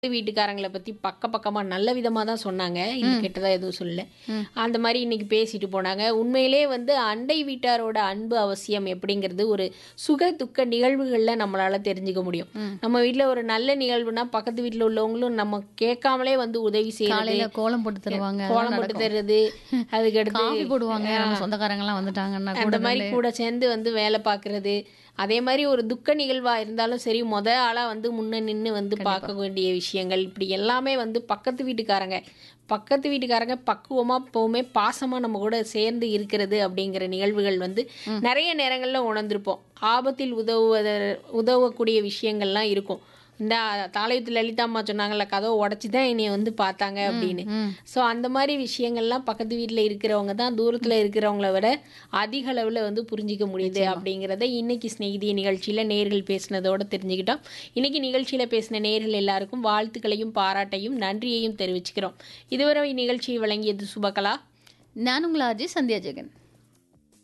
வீட்டுக்காரங்கள பத்தி பக்க பக்கமா நல்ல விதமா தான் சொன்னாங்க. இது ம். கெட்டதா எதுவும் சொல்லல. ம். அந்த மாரி இன்னைக்கு பேசிட்டு போனாங்க. உண்மையிலே வந்து அண்டை வீட்டாரோட அன்பு அவசியம் எப்படிங்கிறது ஒரு சுக, துக்க நிகழ்வுகள்ல நம்மளால தெரிஞ்சுக்க முடியும். ம். நம்ம வீட்ல ஒரு நல்ல நிகழ்வுனா, பக்கத்து வீட்ல உள்ளவங்களும் நம்ம கேட்காமலே வந்து உதவி செய்றது. காலையில கோலம் போட்டு தருவாங்க. அதெல்லாம் கோலம் போட்டு நடக்கும். தர்றது. அதுக்கடுத்து காஃபி போடுவாங்க. ஆ. நம்ம சொந்தக்காரங்கலாம் வந்துட்டாங்கன்னா அந்த கூட மாரி நின்னு. கூட சேர்ந்து வந்து வேலை பார்க்கறது. அதே மாரி ஒரு துக்க நிகழ்வா இருந்தாலும் சரி, மொத ஆளா வந்து முன்ன நின்னு வந்து கண்டிப்பா. பார்க்க வேண்டிய விஷயங்கள், இப்படி எல்லாமே வந்து பக்கத்து வீட்டுக்காரங்க பக்கத்து வீட்டுக்காரங்க பக்குவமா எப்பவுமே பாசமா நம்ம கூட சேர்ந்து இருக்கிறது அப்படிங்கிற நிகழ்வுகள் வந்து ம். நெறைய நேரங்கள்ல உணர்ந்திருப்போம். ஆபத்தில் உதவுவத உதவக்கூடிய விஷயங்கள்லாம் இருக்கும். இந்த தாளையத்து லலிதா அம்மா சொன்னாங்கல்ல, கதவ உடைச்சு தான் என்னைய வந்து பார்த்தாங்க ம், அப்படின்னு. ம். ஸோ அந்த மாரி விஷயங்கள்லாம் பக்கத்து வீட்ல இருக்கிறவங்க தான் தூரத்துல இருக்கிறவங்கள விட அதிக அளவுல வந்து புரிஞ்சுக்க முடியுது நிச்சயமா. அப்படிங்கிறத இன்னைக்கு சிநேகிதி நிகழ்ச்சியில நேர்கள் பேசினதோட தெரிஞ்சுக்கிட்டோம். இன்னைக்கு நிகழ்ச்சியில பேசின நேர்கள் எல்லாருக்கும் வாழ்த்துக்களையும், பாராட்டையும், நன்றியையும் தெரிவிச்சுக்கிறோம். இதுவரை இந்நிகழ்ச்சியை வழங்கியது சுபகலா. நான் உங்கள் ஆர்ஜே சந்தியா ஜெகன்.